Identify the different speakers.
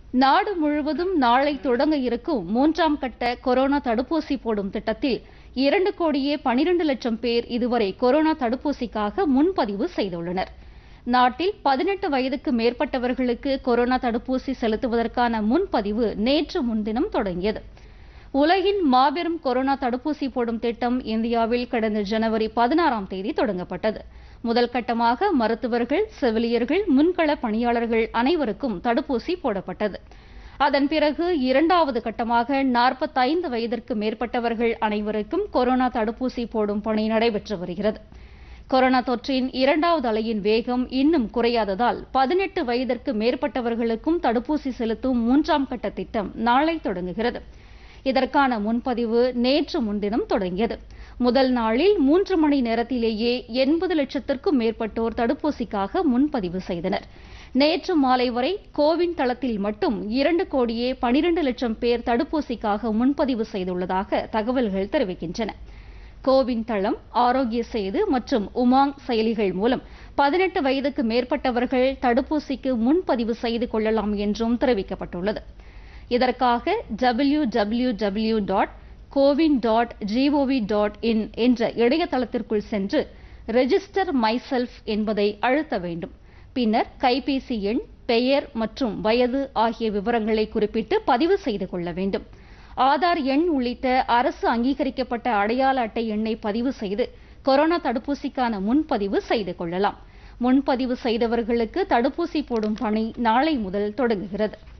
Speaker 1: நாடு முழுவதும் நாளை தொடங்க இருக்கும் மூன்றாம் கட்ட கொரோனா தடுப்பூசி போடும் திட்டத்தில் இரண்டு கோடியே பனிரெண்டு லட்சம் பேர் இதுவரை கொரோனா தடுப்பூசிக்காக முன்பதிவு செய்துள்ளனர் நாட்டில் பதினெட்டு வயதுக்கு மேற்பட்டவர்களுக்கு கொரோனா தடுப்பூசி செலுத்துவதற்கான முன்பதிவு நேற்று முன்தினம் தொடங்கியது உலகின் மாபெரும் கொரோனா தடுப்பூசி போடும் திட்டம் இந்தியாவில் கடந்த ஜனவரி பதினாறாம் தேதி தொடங்கப்பட்டது முதல் கட்டமாக மருத்துவர்கள் செவிலியர்கள் முன்கள பணியாளர்கள் அனைவருக்கும் தடுப்பூசி போடப்பட்டது அதன் பிறகு இரண்டாவது கட்டமாக நாற்பத்தைந்து வயதிற்கு மேற்பட்டவர்கள் அனைவருக்கும் கொரோனா தடுப்பூசி போடும் பணி நடைபெற்று வருகிறது கொரோனா தொற்றின் இரண்டாவது அலையின் வேகம் இன்னும் குறையாததால் பதினெட்டு வயதிற்கு மேற்பட்டவர்களுக்கும் தடுப்பூசி செலுத்தும் மூன்றாம் கட்ட திட்டம் நாளை தொடங்குகிறது இதற்கான முன்பதிவு நேற்று முன்தினம் தொடங்கியது முதல் நாளில் மூன்று மணி நேரத்திலேயே எண்பது லட்சத்திற்கும் மேற்பட்டோர் தடுப்பூசிக்காக முன்பதிவு செய்தனர் நேற்று மாலை வரை கோவின் தளத்தில் மட்டும் இரண்டு கோடியே பனிரெண்டு லட்சம் பேர் தடுப்பூசிக்காக முன்பதிவு செய்துள்ளதாக தகவல்கள் தெரிவிக்கின்றன கோவின் தளம் ஆரோக்கிய சேது மற்றும் உமாங் செயலிகள் மூலம் பதினெட்டு வயதுக்கு மேற்பட்டவர்கள் தடுப்பூசிக்கு முன்பதிவு செய்து கொள்ளலாம் என்றும் தெரிவிக்கப்பட்டுள்ளது இதற்காக W W W dot CoWIN dot gov dot in என்ற இணையதளத்திற்குள் சென்று ரெஜிஸ்டர் மைசெல்ஃப் என்பதை அழுத்த வேண்டும் பின்னர் கைபேசி எண் பெயர் மற்றும் வயது ஆகிய விவரங்களை குறிப்பிட்டு பதிவு செய்து கொள்ள வேண்டும் ஆதார் எண் உள்ளிட்ட அரசு அங்கீகரிக்கப்பட்ட அடையாள அட்டை எண்ணை பதிவு செய்து கொரோனா தடுப்பூசிக்கான முன்பதிவு செய்து கொள்ளலாம் முன்பதிவு செய்தவர்களுக்கு தடுப்பூசி போடும் பணி நாளை முதல் தொடங்குகிறது